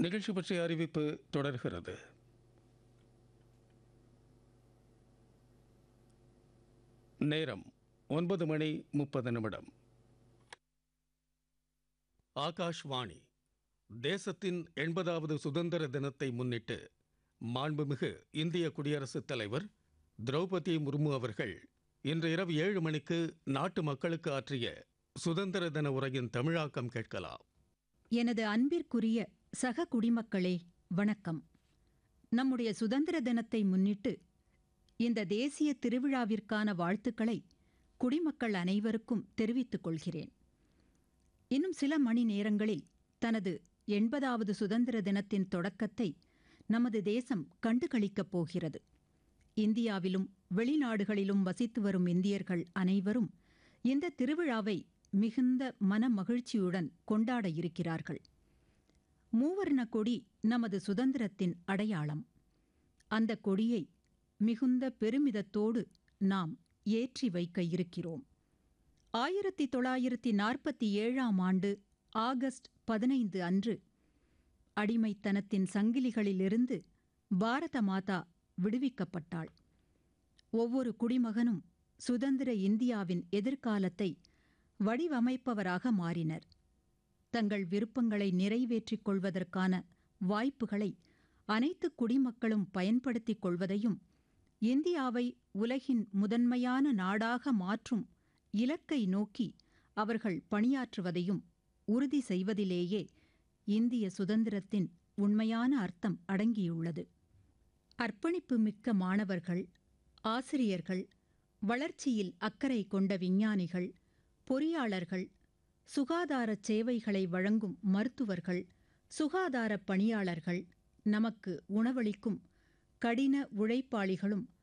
நிகழ்ச்சி பற்றிய அறிவிப்பு தொடர்கிறது நேரம் ஒன்பது மணி முப்பது நிமிடம் ஆகாஷ்வாணி தேசத்தின் எண்பதாவது சுதந்திர தினத்தை முன்னிட்டு மாண்புமிகு இந்திய குடியரசுத் தலைவர் திரௌபதி முர்மு அவர்கள் இன்று இரவு ஏழு மணிக்கு நாட்டு மக்களுக்கு ஆற்றிய சுதந்திர தின உரையின் தமிழாக்கம் கேட்கலாம் எனது அன்பிற்குரிய சக குடிமக்களே வணக்கம் நம்முடைய சுதந்திர தினத்தை முன்னிட்டு இந்த தேசிய திருவிழாவிற்கான வாழ்த்துக்களை குடிமக்கள் அனைவருக்கும் தெரிவித்துக் கொள்கிறேன் இன்னும் சில மணி நேரங்களில் தனது எண்பதாவது சுதந்திர தினத்தின் தொடக்கத்தை நமது தேசம் கண்டுகளிக்கப் போகிறது இந்தியாவிலும் வெளிநாடுகளிலும் வசித்து வரும் இந்தியர்கள் அனைவரும் இந்த திருவிழாவை மிகுந்த மன மகிழ்ச்சியுடன் கொண்டாட இருக்கிறார்கள் மூவர்ண கொடி நமது சுதந்திரத்தின் அடையாளம் அந்த கொடியை மிகுந்த பெருமிதத்தோடு நாம் ஏற்றி வைக்க இருக்கிறோம் ஆயிரத்தி தொள்ளாயிரத்தி நாற்பத்தி ஏழாம் ஆண்டு ஆகஸ்ட் பதினைந்து அன்று அடிமைத்தனத்தின் சங்கிலிகளிலிருந்து பாரத மாதா விடுவிக்கப்பட்டாள் ஒவ்வொரு குடிமகனும் சுதந்திர இந்தியாவின் எதிர்காலத்தை வடிவமைப்பவராக மாறினர் தங்கள் விருப்பங்களை நிறைவேற்றிக் கொள்வதற்கான வாய்ப்புகளை அனைத்து குடிமக்களும் பயன்படுத்திக் கொள்வதையும் இந்தியாவை உலகின் முதன்மையான நாடாக மாற்றும் இலக்கை நோக்கி அவர்கள் பணியாற்றுவதையும் உறுதி செய்வதிலேயே இந்திய சுதந்திரத்தின் உண்மையான அர்த்தம் அடங்கியுள்ளது அர்ப்பணிப்பு மிக்க மாணவர்கள் ஆசிரியர்கள் வளர்ச்சியில் அக்கறை கொண்ட விஞ்ஞானிகள் பொறியாளர்கள் சுகாதாரச் சேவைகளை வழங்கும் மருத்துவர்கள் சுகாதாரப் பணியாளர்கள் நமக்கு உணவளிக்கும் கடின உழைப்பாளிகளும்